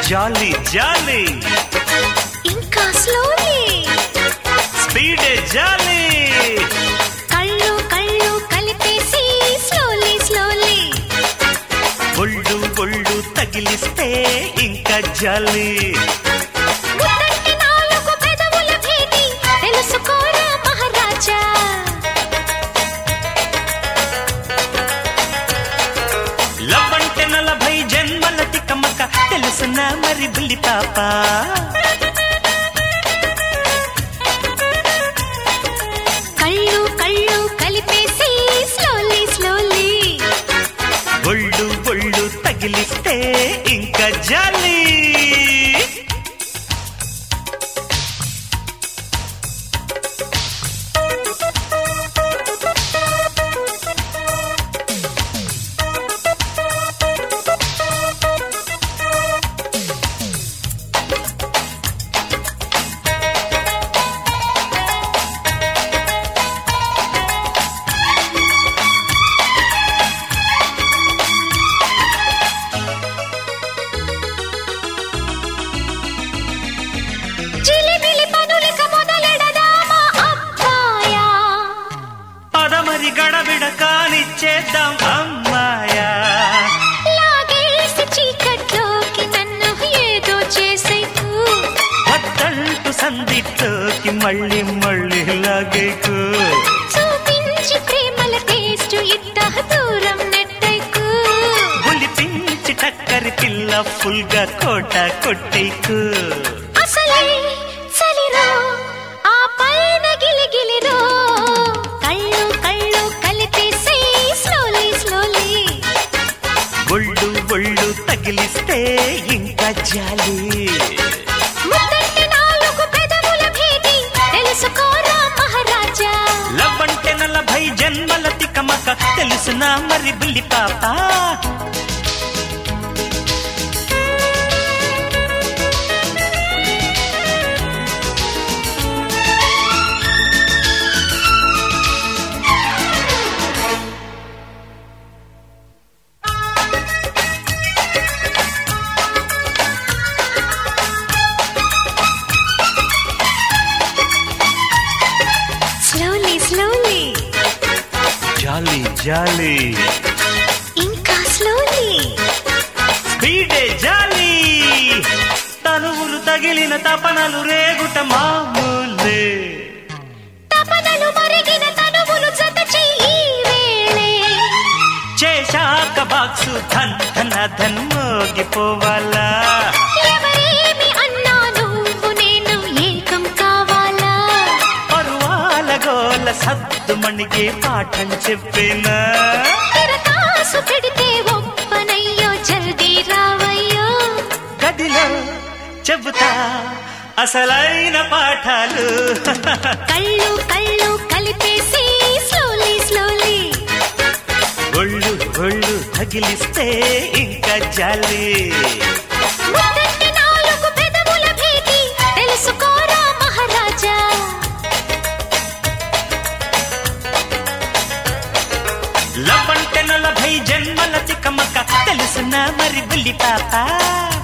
జాలి జాలి ఇంకా స్లోలీ స్పీడే జాలి కళ్ళు కళ్ళు కలిపేసి స్లోలీ స్లోలీ ఒళ్ళు ఒళ్ళు తగిలిస్తే ఇంకా జాలి ముద్దంటి నాలుగు పెదవుల భేటీ తెలుసుకోరా మహారాజా లవ్ అంటే నలభై జన్మల తికమక తెలుసునా మరి బుల్లి పాప కళ్ళు కళ్ళు కలిపేసి స్లోలీ స్లోలీ ఒళ్ళు ఒళ్ళు తగిలిస్తే ఇంకా జాలి జిలిబిలి పనులిక మొదలెడదామా అబ్బాయా పదమరి గడబిడ కానిచ్చేద్దాం అమ్మాయా లాగేసి చీకట్లోకి నన్ను ఏదో చేసేకు వద్దంటూ సందిట్లోకి మళ్ళీ మళ్ళీ లాగేకు చూపించి ప్రేమల టేస్ట్ ఇట్ట దూరం నెట్టేకు ఒలిపించి టక్కరి పిల్ల ఫుల్ గా కోట కొట్టేకు అసలే చలిరో ఆ పైన గిలిగిలిరో కళ్ళు కళ్ళు కలిపేసి స్లోలీ స్లోలీ ఒళ్ళు ఒళ్ళు తగిలిస్తే ఇంకా జాలి ముద్దంటి నాలుగు పెదవుల భేటీ తెలుసుకోరా మహారాజా లవ్ అంటే నలభై జన్మల తికమక తెలుసునా మరి బుల్లి పాప స్లోలీ స్లోలీ జాలి జాలి ఇంకా స్లోలీ స్పీడే జాలి తనువులు తగిలిన తపనలు రేగుట మామూలే తపనలు మరిగిన తనువులు జత చెయ్యి వేళే చేశాక బాక్సు ధన్ ధన ధన్ మోగిపోవాలా ఎవరేమి అన్నా నువ్వు నేను ఏకం కావాలా పరువాల గోల సద్దు మణిగే పాఠం చెప్పేనా తిరకాసు పెడితే ఒప్పనయ్యో జల్దీ రావయ్యో గదిలో చెబుతా అసలైన పాఠాలు కళ్ళు కళ్ళు కలిపేసి స్లోలీ స్లోలీ ఒళ్ళు ఒళ్ళు తగిలిస్తే ఇంకా జాలి ముద్దంటి నాలుగు పెదవుల భేటీ తెలుసుకోరా మహారాజా లవ్ అంటే నలభై జన్మల తికమక తెలుసునా మరి బుల్లి పాప